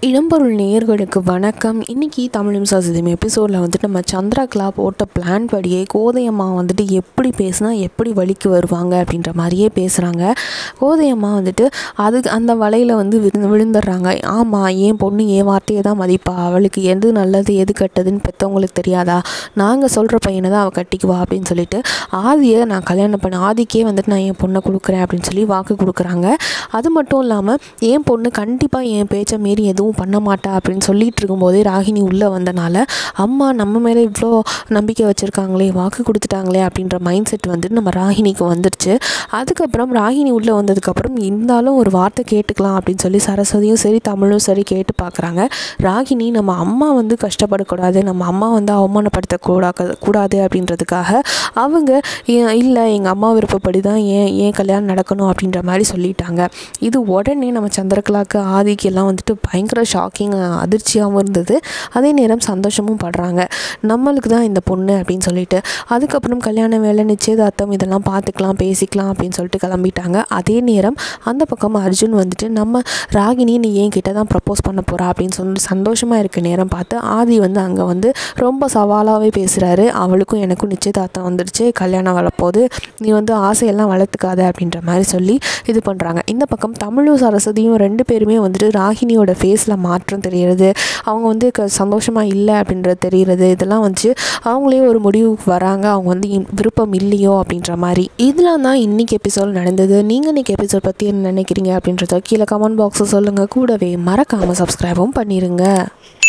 இடம்பொருள் நேயர்களுக்கு வணக்கம் இன்றைக்கி தமிழும் சசிதம் எபிசோடில் வந்துட்டு நம்ம சந்திராக்கலா போட்ட பிளான் படியே கோதையம்மா வந்துட்டு எப்படி பேசினா எப்படி வழிக்கு வருவாங்க அப்படின்ற மாதிரியே பேசுகிறாங்க கோதையம்மா வந்துட்டு அதுக்கு அந்த வலையில் வந்து விழுந்து விழுந்துடுறாங்க ஆமாம் என் பொண்ணு என் வார்த்தையை தான் மதிப்பா அவளுக்கு எது நல்லது எது கெட்டதுன்னு பெற்றவங்களுக்கு தெரியாதா நாங்கள் சொல்கிற பையனை தான் அவள் கட்டிக்குவா அப்படின்னு சொல்லிட்டு ஆதியை நான் கல்யாணம் பண்ண ஆதிக்கே வந்துட்டு நான் என் பொண்ணை கொடுக்குறேன் அப்படின்னு சொல்லி வாக்கு கொடுக்குறாங்க அது மட்டும் இல்லாமல் என் பொண்ணு கண்டிப்பாக என் பேச்சை மீறி எதுவும் பண்ண மாட்டா அப்படின்னு சொல்லிட்டு இருக்கும்போதே ராகினி உள்ளே வந்தனால அம்மா நம்ம மேலே இவ்வளோ நம்பிக்கை வச்சுருக்காங்களே வாக்கு கொடுத்துட்டாங்களே அப்படின்ற மைண்ட் செட் வந்துட்டு நம்ம ராகினிக்கு வந்துடுச்சு அதுக்கப்புறம் ராகினி உள்ளே வந்ததுக்கப்புறம் இருந்தாலும் ஒரு வார்த்தை கேட்டுக்கலாம் அப்படின்னு சொல்லி சரஸ்வதியும் சரி தமிழும் சரி கேட்டு பார்க்குறாங்க ராகினி நம்ம அம்மா வந்து கஷ்டப்படக்கூடாது நம்ம அம்மா வந்து அவமானப்படுத்தக்கூடாது கூடாது அப்படின்றதுக்காக அவங்க "ஏன் இல்லை எங்கள் அம்மா விருப்பப்படி தான் ஏன் ஏன் கல்யாணம் நடக்கணும் அப்படின்ற மாதிரி சொல்லிட்டாங்க இது உடனே நம்ம சந்திரகலாக்கு ஆதிக்கு எல்லாம் வந்துட்டு பயங்கர ஷாக்கிங் அதிர்ச்சியாகவும் இருந்தது அதே நேரம் சந்தோஷமும் படுறாங்க நம்மளுக்கு தான் இந்த பொண்ணு அப்படின்னு சொல்லிட்டு அதுக்கப்புறம் கல்யாண வேலை நிச்சயதார்த்தம் இதெல்லாம் பார்த்துக்கலாம் பேசிக்கலாம் அப்படின்னு சொல்லிட்டு கிளம்பிட்டாங்க அதே நேரம் அந்த பக்கம் அர்ஜுன் வந்துட்டு நம்ம ராகினி நீ ஏன் கிட்ட தான் ப்ரப்போஸ் பண்ண போகிறா அப்படின்னு சொல்லி சந்தோஷமாக இருக்க நேரம் பார்த்து ஆதி வந்து அங்கே வந்து ரொம்ப சவாலாகவே பேசுகிறாரு அவளுக்கும் எனக்கும் நிச்சயதார்த்தம் வந்துடுச்சு கல்யாணம் வரப்போகுது நீ வந்து ஆசையெல்லாம் வளர்த்துக்காத அப்படின்ற மாதிரி சொல்லி இது பண்ணுறாங்க இந்த பக்கம் தமிழும் சரஸ்வதியும் ரெண்டு பேருமே வந்துட்டு ராகினியோட ஃபேஸில் மாற்றம் தெரிகிறது அவங்க வந்து க சந்தோஷமாக இல்லை அப்படின்றது தெரிகிறது இதெல்லாம் வந்து அவங்களே ஒரு முடிவுக்கு வராங்க அவங்க வந்து இம்- விருப்பம் இல்லையோ அப்படின்ற மாதிரி இதெல்லாம் தான் இன்றைக்கி எபிசோட் நடந்தது நீங்கள் இன்றைக்கி எபிசோட் பற்றி என்ன நினைக்கிறீங்க அப்படின்றத கீழே கமெண்ட் பாக்ஸை சொல்லுங்கள் கூடவே மறக்காமல் சப்ஸ்கிரைபும் பண்ணிடுங்க